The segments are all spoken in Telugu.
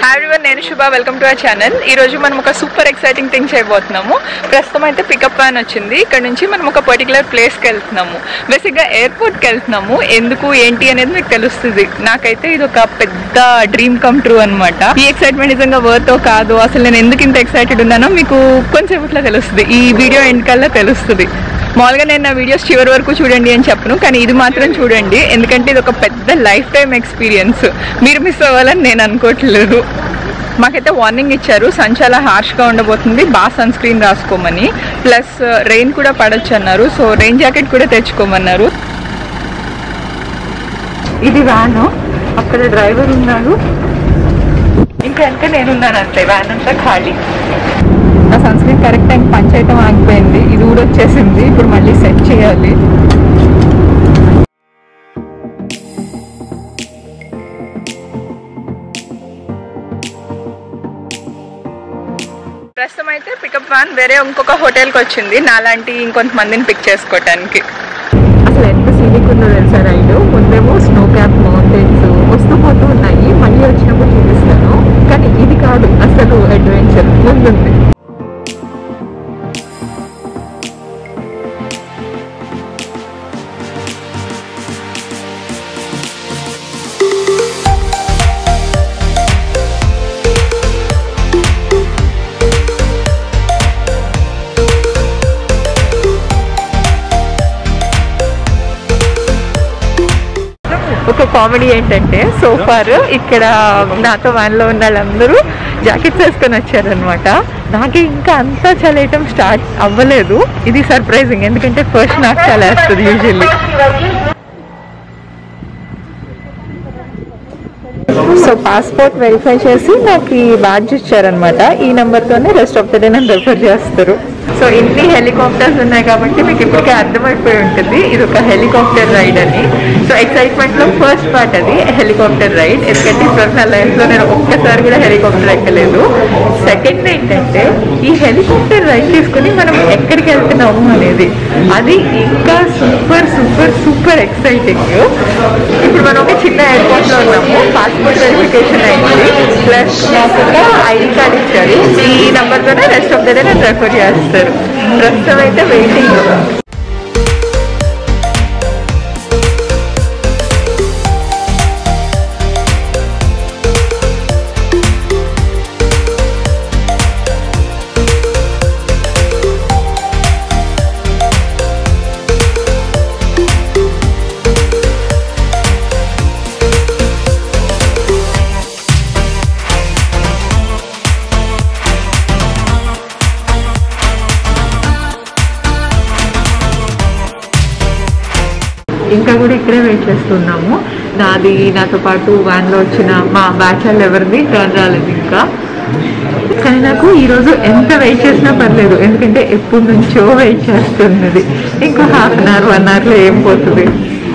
ఎవ్రీవన్ నేను శుభ వెల్కమ్ టు అవర్ ఛానల్ ఈ రోజు మనం ఒక సూపర్ ఎక్సైటింగ్ థింగ్ చేయబోతున్నాము ప్రస్తుతం అయితే పికప్ వ్యాన్ వచ్చింది ఇక్కడ నుంచి మనం ఒక పర్టికులర్ ప్లేస్కి వెళ్తున్నాము బేసిక్గా ఎయిర్పోర్ట్కి వెళ్తున్నాము ఎందుకు ఏంటి అనేది మీకు తెలుస్తుంది నాకైతే ఇది ఒక పెద్ద డ్రీమ్ కమ్ ట్రూ అనమాట ఈ ఎక్సైట్మెంట్ నిజంగా వర్తో కాదు అసలు నేను ఎందుకు ఇంత ఎక్సైటెడ్ ఉన్నానో మీకు కొంచెం ఇట్లా తెలుస్తుంది ఈ వీడియో ఎండ్కల్లా తెలుస్తుంది మామూలుగా నేను నా వీడియోస్ చివరి వరకు చూడండి అని చెప్పను కానీ ఇది మాత్రం చూడండి ఎందుకంటే ఇది ఒక పెద్ద లైఫ్ టైం ఎక్స్పీరియన్స్ మీరు మిస్ అవ్వాలని నేను అనుకోవట్లేదు మాకైతే వార్నింగ్ ఇచ్చారు సన్ చాలా హార్ష్గా ఉండబోతుంది బాగా సన్ స్క్రీన్ రాసుకోమని ప్లస్ రెయిన్ కూడా పడొచ్చు అన్నారు సో రెయిన్ జాకెట్ కూడా తెచ్చుకోమన్నారు ఇది వ్యాన్ అక్కడ డ్రైవర్ ఉన్నాడు ఇంకా వెనక నేనున్నాను అంతే వ్యాన్ అంతా ఖాళీ నా సన్ స్క్రీన్ కరెక్ట్ టైం పని చేయటం ఆగిపోయింది ఇది కూడా వచ్చేసింది ఇప్పుడు మళ్ళీ సెట్ చేయాలి ప్రస్తుతం అయితే పికప్ వ్యాన్ వేరే ఇంకొక హోటల్కి వచ్చింది నాలాంటి ఇంకొంతమందిని పిక్ చేసుకోవటానికి అసలు ఎంత సీనిక్ ఉందో తెలుసా రైడ్ ముందేమో స్నో క్యాప్ మౌంటైన్స్ వస్తూ పోతూ ఉన్నాయి మళ్ళీ వచ్చినప్పుడు చూపిస్తాను కానీ ఇది కాదు అసలు అడ్వెంచర్ ముందుంది ఒక కామెడీ ఏంటంటే సోఫార్ ఇక్కడ నాతో వ్యాన్లో ఉన్న వాళ్ళందరూ జాకెట్స్ వేసుకొని వచ్చారనమాట నాకు ఇంకా అంతా చలేయటం స్టార్ట్ అవ్వలేదు ఇది సర్ప్రైజింగ్ ఎందుకంటే ఫస్ట్ నాకు చాలా వేస్తుంది యూజువల్లీ సో పాస్పోర్ట్ వెరిఫై చేసి నాకు ఈ బ్యాడ్జ్ ఇచ్చారనమాట ఈ నెంబర్తోనే రెస్ట్ ఆఫ్ ద డే నన్ను రెఫర్ చేస్తారు సో ఇన్ని హెలికాప్టర్స్ ఉన్నాయి కాబట్టి మీకు ఇప్పటికే అర్థమైపోయి ఉంటుంది ఇది ఒక హెలికాప్టర్ రైడ్ అని సో ఎక్సైట్మెంట్ లో ఫస్ట్ పార్ట్ అది హెలికాప్టర్ రైడ్ ఎందుకంటే ఇప్పుడు నా లైఫ్ లో నేను ఒక్కసారి కూడా హెలికాప్టర్ ఎక్కలేదు సెకండ్ ఏంటంటే ఈ హెలికాప్టర్ రైడ్ తీసుకుని మనం ఎక్కడికి వెళ్తున్నాము అనేది అది ఇంకా సూపర్ సూపర్ సూపర్ ఎక్సైటింగ్ ఇప్పుడు మనం ఒక చిన్న ఎయిర్పోర్ట్ లో ఉన్నాము పాస్పోర్ట్ వెరిఫికేషన్ అయింది ప్లస్ మాకు ఒక ఐడి కార్డ్ ఇచ్చారు ఈ నెంబర్ తోనే రెస్ట్ ఆఫ్ ద డే నన్ను రెఫర్ చేస్తారు ప్రస్తుతం అయితే వెయిటింగ్ ఇంకా కూడా ఇక్కడే వెయిట్ చేస్తున్నాము నాది నాతో పాటు వ్యాన్లో వచ్చిన మా బ్యాచ్ వాళ్ళు ఎవరిది టర్న్ రాలేదు ఇంకా కానీ నాకు ఈరోజు ఎంత వెయిట్ చేసినా పర్లేదు ఎందుకంటే ఎప్పటి నుంచో వెయిట్ చేస్తున్నది ఇంకో హాఫ్ అన్ అవర్ వన్ అవర్లో ఏం పోతుంది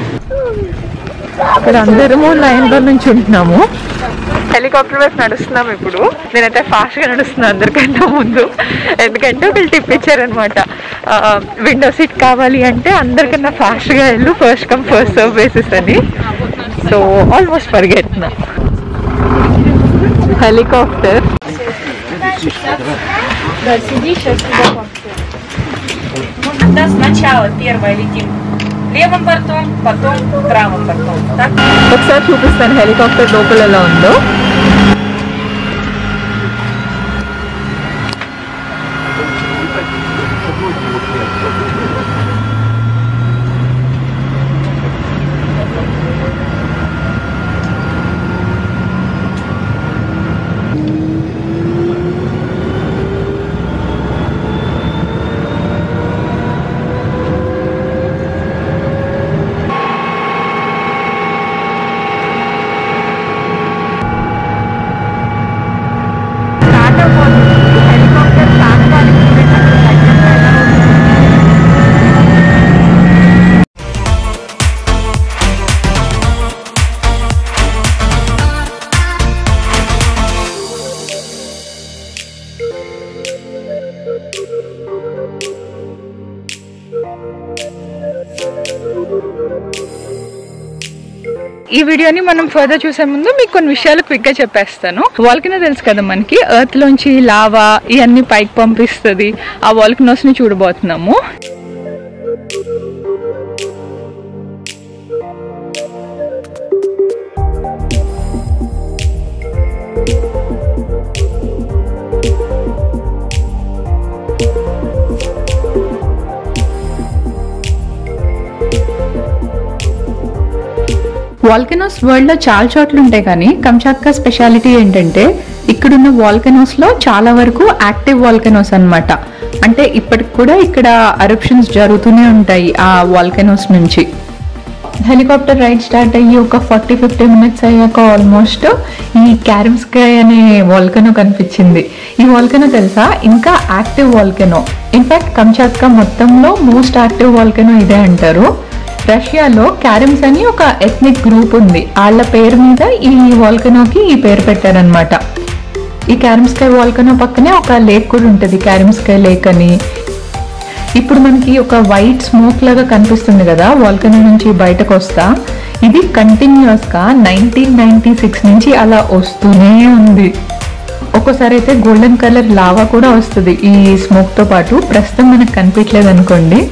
ఇక్కడ అందరము లైన్లో నుంచి ఉంటున్నాము హెలికాప్టర్ వైపు నడుస్తున్నాం ఇప్పుడు నేనైతే ఫాస్ట్గా నడుస్తున్నాను అందరికంటే ముందు ఎందుకంటే ఒకళ్ళు టిప్ ఇచ్చారనమాట విండో సీట్ కావాలి అంటే అందరికన్నా ఫాస్ట్గా వెళ్ళు first come first serve basis అని సో ఆల్మోస్ట్ పరిగెత్తున్నా హెలికాప్టర్ Да, сиди, сейчас туда Да, сначала первое летим левым бортом, потом правым бортом. Так? ఒకసారి చూపిస్తాను హెలికాప్టర్ లోపల ఎలా ఉందో ఈ వీడియోని మనం ఫర్దర్ చూసే ముందు మీకు కొన్ని విషయాలు క్విక్ గా చెప్పేస్తాను వాల్కనో తెలుసు కదా మనకి ఎర్త్ లోంచి లావా ఇవన్నీ పైకి పంపిస్తుంది ఆ వాల్కనోస్ ని చూడబోతున్నాము వాల్కనోస్ వరల్డ్ లో చాలా చోట్ల ఉంటాయి కానీ కంచాత్కా స్పెషాలిటీ ఏంటంటే ఇక్కడున్న వాల్కనోస్ లో చాలా వరకు యాక్టివ్ వాల్కనోస్ అన్నమాట అంటే ఇప్పటికి కూడా ఇక్కడ అరప్షన్స్ జరుగుతూనే ఉంటాయి ఆ వాల్కనోస్ నుంచి హెలికాప్టర్ రైడ్ స్టార్ట్ అయ్యి ఒక ఫార్టీ ఫిఫ్టీ మినిట్స్ అయ్యాక ఆల్మోస్ట్ ఈ క్యారమ్స్కాయ్ అనే వాల్కనో కనిపించింది ఈ వాల్కనో తెలుసా ఇంకా యాక్టివ్ వాల్కనో ఇన్ఫాక్ట్ కంచాత్కా మొత్తంలో మోస్ట్ యాక్టివ్ వాల్కనో ఇదే అంటారు రష్యాలో క్యారమ్స్ అని ఒక ఎథ్నిక్ గ్రూప్ ఉంది వాళ్ళ పేరు మీద ఈ వాల్కనోకి ఈ పేరు పెట్టారనమాట ఈ క్యారమ్స్కాయ్ వాల్కనో పక్కనే ఒక లేక్ కూడా ఉంటుంది క్యారమ్స్కాయ్ లేక్ అని ఇప్పుడు మనకి ఒక వైట్ స్మోక్ లాగా కనిపిస్తుంది కదా వాల్కనో నుంచి బయటకు వస్తా ఇది కంటిన్యూస్ గా నైన్టీన్ నైన్టీ సిక్స్ నుంచి అలా వస్తూనే ఉంది ఒక్కోసారి అయితే గోల్డెన్ కలర్ లావా కూడా వస్తుంది ఈ స్మోక్ తో పాటు ప్రస్తుతం మనకు కనిపించలేదు అనుకోండి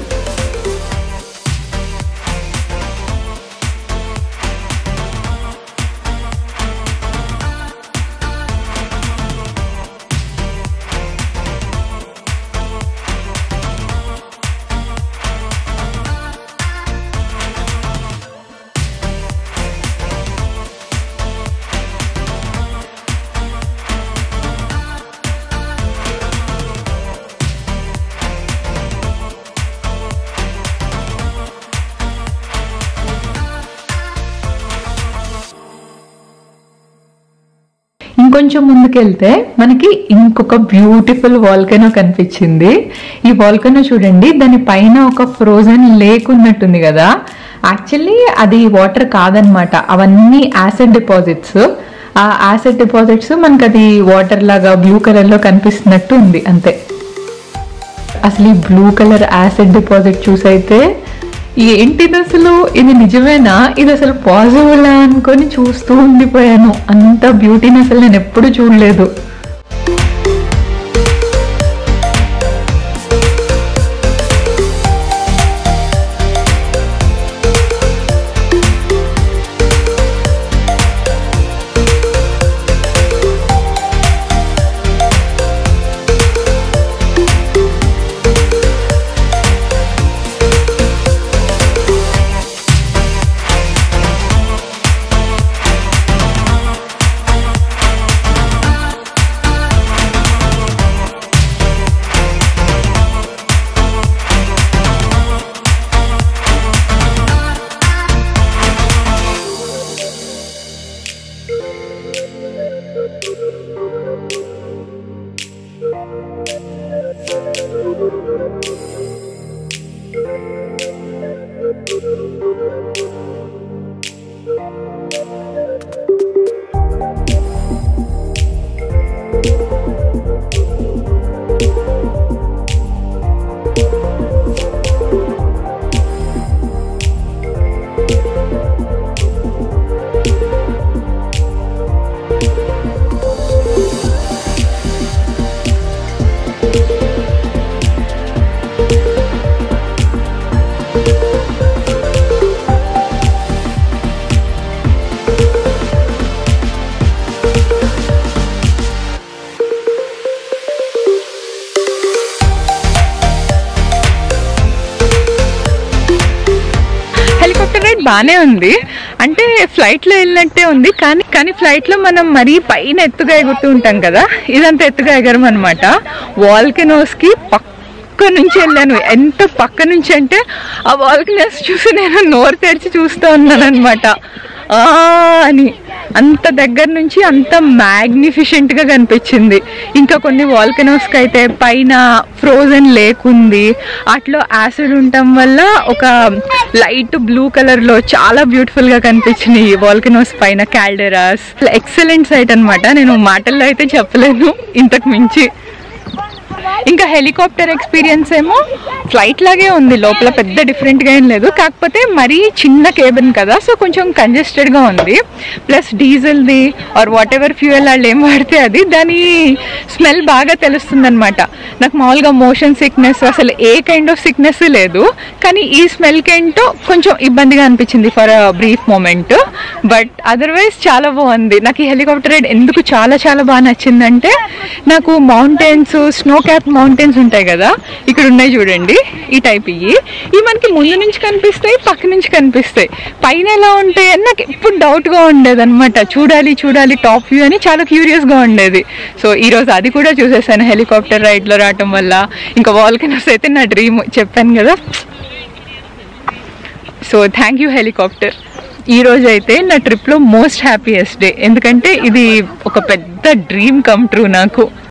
ఇంకొంచెం ముందుకెళ్తే మనకి ఇంకొక బ్యూటిఫుల్ వాల్కనో కనిపించింది ఈ వాల్కనో చూడండి దాని పైన ఒక ఫ్రోజన్ లేక్ ఉన్నట్టుంది కదా యాక్చువల్లీ అది వాటర్ కాదనమాట అవన్నీ యాసిడ్ డిపాజిట్స్ ఆ యాసిడ్ డిపాజిట్స్ మనకి అది వాటర్ లాగా బ్లూ కలర్ లో కనిపిస్తున్నట్టు ఉంది అంతే అసలు ఈ బ్లూ కలర్ యాసిడ్ డిపాజిట్ చూసైతే ఏంటిది అసలు ఇది నిజమేనా ఇది అసలు పాసిబుల్ అనుకొని చూస్తూ ఉండిపోయాను అంత బ్యూటీని అసలు నేను ఎప్పుడు చూడలేదు హెలికాప్టర్ రైడ్ బాగానే ఉంది అంటే ఫ్లైట్ లో వెళ్ళినట్టే ఉంది కానీ కానీ ఫ్లైట్ లో మనం మరీ పైన ఎత్తుగా ఎగురుతూ ఉంటాం కదా ఇదంతా ఎత్తుగా ఎగరం అనమాట వాల్కెనోస్ కి పక్క నుంచి వెళ్ళాను ఎంత పక్క నుంచి అంటే ఆ వాల్కెనోస్ చూసి నేను నోరు తెరిచి చూస్తూ ఉన్నాను అనమాట అని అంత దగ్గర నుంచి అంత మ్యాగ్నిఫిషెంట్ గా కనిపించింది ఇంకా కొన్ని వాల్కెనోస్ కి అయితే పైన ఫ్రోజన్ లేక్ ఉంది అట్లో యాసిడ్ ఉండటం వల్ల ఒక లైట్ బ్లూ కలర్ లో చాలా బ్యూటిఫుల్ గా కనిపించినాయి వాల్కెనోస్ పైన క్యాల్డెరాస్ ఎక్సలెంట్ సైట్ అన్నమాట నేను మాటల్లో అయితే చెప్పలేను ఇంతకు మించి ఇంకా హెలికాప్టర్ ఎక్స్పీరియన్స్ ఏమో ఫ్లైట్ లాగే ఉంది లోపల పెద్ద డిఫరెంట్గా ఏం లేదు కాకపోతే మరీ చిన్న కేబిన్ కదా సో కొంచెం కంజెస్టెడ్గా ఉంది ప్లస్ డీజిల్ది ఆర్ వాట్ ఎవర్ ఫ్యూయల్ వాళ్ళు ఏం వాడితే అది దాని స్మెల్ బాగా తెలుస్తుంది అనమాట నాకు మామూలుగా మోషన్ సిక్నెస్ అసలు ఏ కైండ్ ఆఫ్ సిక్నెస్ లేదు కానీ ఈ స్మెల్కి ఏంటో కొంచెం ఇబ్బందిగా అనిపించింది for a brief moment but otherwise చాలా బాగుంది నాకు ఈ హెలికాప్టర్ రైడ్ ఎందుకు చాలా చాలా బాగా నచ్చిందంటే నాకు మౌంటైన్స్ స్నో క్యాప్ మౌంటైన్స్ ఉంటాయి కదా ఇక్కడ ఉన్నాయి చూడండి ఈ టైప్ ఇవి ఇవి మనకి ముందు నుంచి కనిపిస్తాయి పక్క నుంచి కనిపిస్తాయి పైన ఎలా ఉంటాయి అని నాకు ఎప్పుడు డౌట్గా ఉండేది అనమాట చూడాలి చూడాలి టాప్ వ్యూ అని చాలా క్యూరియస్గా ఉండేది సో ఈరోజు అది కూడా చూసేసాను హెలికాప్టర్ రైడ్లో రావటం వల్ల ఇంకా వాల్కనోస్ అయితే నా డ్రీమ్ చెప్పాను కదా సో థ్యాంక్ యూ హెలికాప్టర్ ఈ రోజు అయితే నా ట్రిప్లో మోస్ట్ హ్యాపీయెస్ట్ డే ఎందుకంటే ఇది ఒక పెద్ద డ్రీమ్ కమ్ ట్రూ నాకు